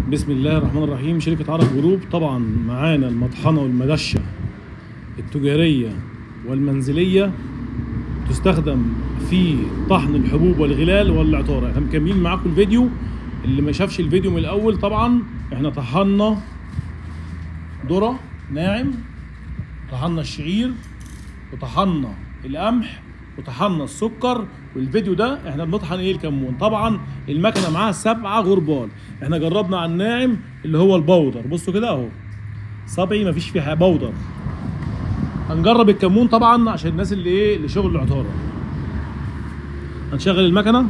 بسم الله الرحمن الرحيم شركة عرب جروب طبعا معانا المطحنة والمدشة التجارية والمنزلية تستخدم في طحن الحبوب والغلال والعطارة احنا مكملين معاكم الفيديو اللي ما شافش الفيديو من الأول طبعا احنا طحنا ذرة ناعم طحنا الشعير وطحنا القمح وطحنا السكر والفيديو ده احنا بنطحن ايه الكمون طبعا المكنه معاها سبعه غربال احنا جربنا على الناعم اللي هو البودر بصوا كده اهو صبعي مفيش فيه حاجة بودر هنجرب الكمون طبعا عشان الناس اللي ايه اللي شغل العطاره هنشغل المكنه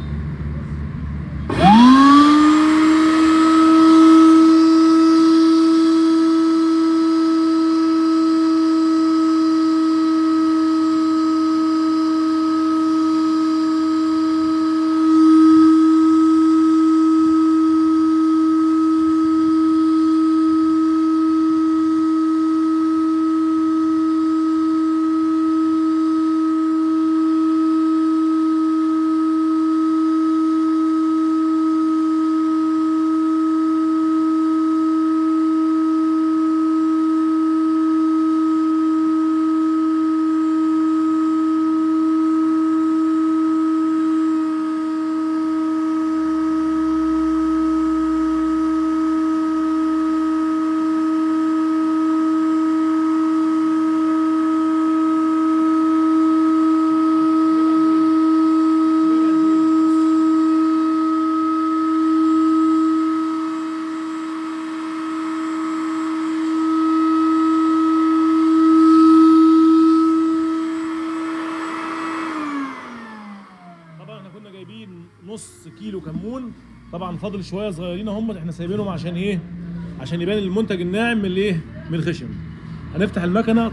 طبعا احنا كنا جايبين نص كيلو كمون طبعا فاضل شويه صغيرين هم احنا سايبينهم عشان ايه عشان يبان المنتج الناعم من الايه من الخشن هنفتح المكنه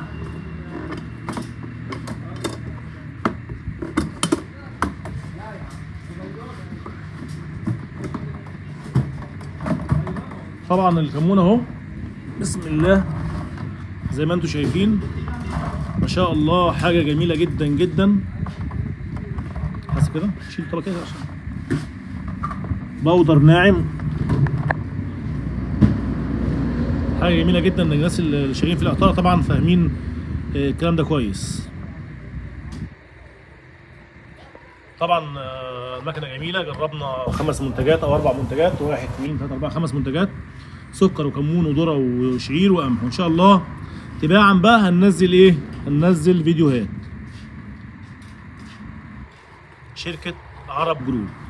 طبعا الكمون اهو بسم الله زي ما انتم شايفين ما شاء الله حاجه جميله جدا جدا بس كده شيل طبقه كده عشان بودر ناعم حاجه جميله جدا الناس اللي شغالين في العطاره طبعا فاهمين آه، الكلام ده كويس طبعا آه، المكنه جميله جربنا خمس منتجات او اربع منتجات واحد اثنين ثلاثه اربعه خمس منتجات سكر وكمون وذره وشعير وقمح وان شاء الله تباعا بقى هننزل ايه هننزل فيديوهات شركه عرب جروب